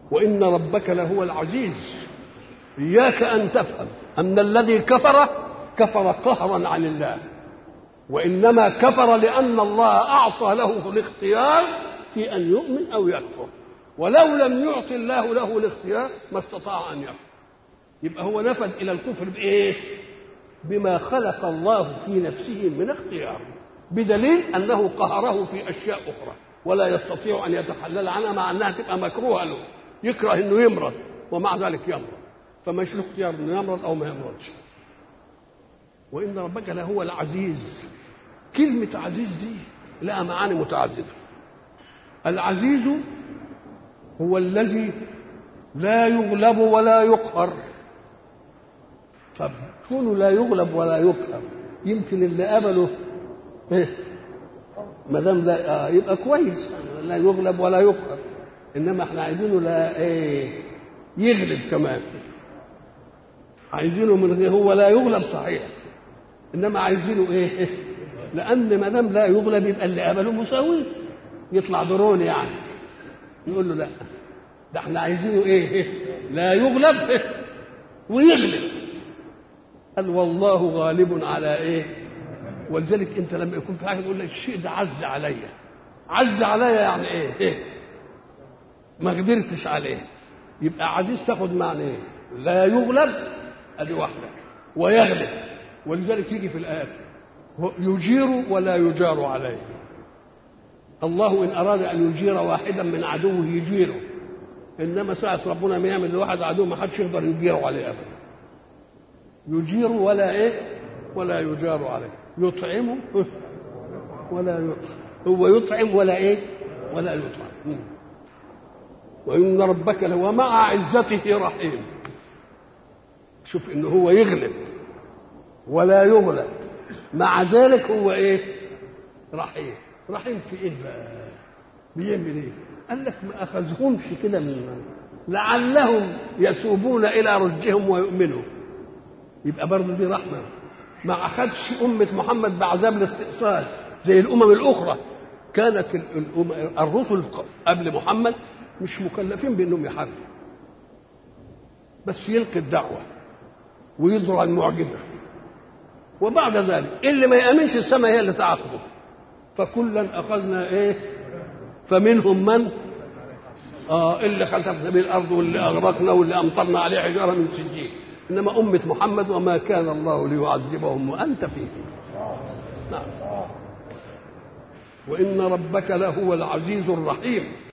وإن ربك لهو العزيز إياك أن تفهم أن الذي كفر كفر قهرا عن الله وإنما كفر لأن الله أعطى له الاختيار في أن يؤمن أو يكفر ولو لم يعطي الله له الاختيار ما استطاع أن يكفر يبقى هو نفذ إلى الكفر بإيه؟ بما خلق الله في نفسه من اختيار بدليل أنه قهره في أشياء أخرى ولا يستطيع أن يتحلل عنها مع أنها تبقى مكروهة له يكره أنه يمرض ومع ذلك يمرض فمش له اختيار أنه يمرض أو ما يمرضش وإن ربك لهو العزيز كلمة عزيز دي لها معاني متعددة العزيز هو الذي لا يغلب ولا يقهر طب كونه لا يغلب ولا يقهر يمكن اللي قبله ايه ما دام لا آه يبقى كويس لا يغلب ولا يقهر انما احنا عايزينه لا ايه يغلب كمان عايزينه من غير هو لا يغلب صحيح انما عايزينه ايه لان ما دام لا يغلب يبقى اللي قبله مساوي يطلع درون يعني نقول له لا ده احنا عايزينه ايه لا يغلب ويغلب قال والله غالب على ايه ولذلك انت لما يكون في حاجه تقول لك الشيء ده عز عليا عز عليا يعني ايه, إيه؟ ما قدرتش عليه يبقى عزيز تاخد معنى ايه لا يغلب ادي واحده ويغلب ولذلك يجي في الايات يجير ولا يجار عليه الله ان اراد ان يجير واحدا من عدوه يجيره انما ساعه ربنا ما يعمل لواحد عدو ما حدش يقدر يجيره عليه ابدا يجير ولا ايه ولا يجار عليه يطعم ولا يطعم هو يطعم ولا ايه ولا يطعم وان ربك لو مع عزته رحيم شوف انه هو يغلب ولا يغلب مع ذلك هو ايه رحيم رحيم في ايه بقى بيعمل ايه قال لك ما اخذهمش كده من لعلهم يتوبون الى رشدهم ويؤمنوا يبقى برضه دي رحمه ما اخذش امه محمد بعذاب الاستئصال زي الامم الاخرى كانت الرسل قبل محمد مش مكلفين بانهم يحاربوا بس يلقي الدعوه ويظهر المعجزه وبعد ذلك اللي ما يامنش السماء هي اللي تعاقبه فكلا اخذنا ايه فمنهم من اه اللي خسفنا به الارض واللي اغرقنا واللي امطرنا عليه حجاره من سجيل انما امه محمد وما كان الله ليعذبهم وانت فيهم نعم وان ربك لهو العزيز الرحيم